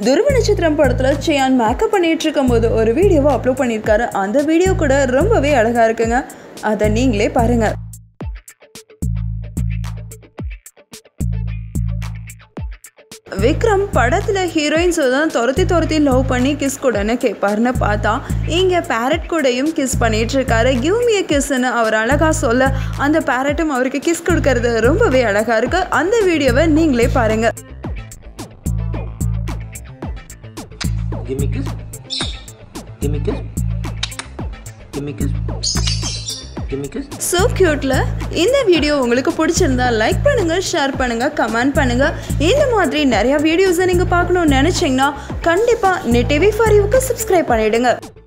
துருவ நட்சத்திரம் படத்தில் சியான் மேக்கப் பண்ணிட்டு இருக்கும்போது ஒரு வீடியோவை அப்லோட் பண்ணியிருக்காரு அந்த வீடியோ கூட ரொம்பவே அழகாக இருக்குங்க அதை நீங்களே பாருங்க விக்ரம் படத்தில் ஹீரோயின்ஸ் தான் துரத்தி துரத்தி லவ் பண்ணி கிஸ் கூடன்னு கேட்பாருன்னு பார்த்தா இங்கே பேரட் கூடயும் கிஸ் பண்ணிட்டு இருக்காரு கிவ் மீ கிஸ்ன்னு அவர் அழகாக சொல்ல அந்த பேரட்டும் அவருக்கு கிஸ் கொடுக்கறது ரொம்பவே அழகாக இருக்கு அந்த வீடியோவை நீங்களே பாருங்க Give me kiss. Give me kiss. Give me kiss. Give me kiss. So க்யூட்டில் இந்த வீடியோ உங்களுக்கு பிடிச்சிருந்தா லைக் பண்ணுங்கள் ஷேர் பண்ணுங்கள் கமெண்ட் பண்ணுங்கள் இந்த மாதிரி நிறையா வீடியோஸை நீங்கள் பார்க்கணும்னு நினச்சிங்கன்னா கண்டிப்பாக நெட் டிவி ஃபார் யூக்கு சப்ஸ்கிரைப் பண்ணிவிடுங்க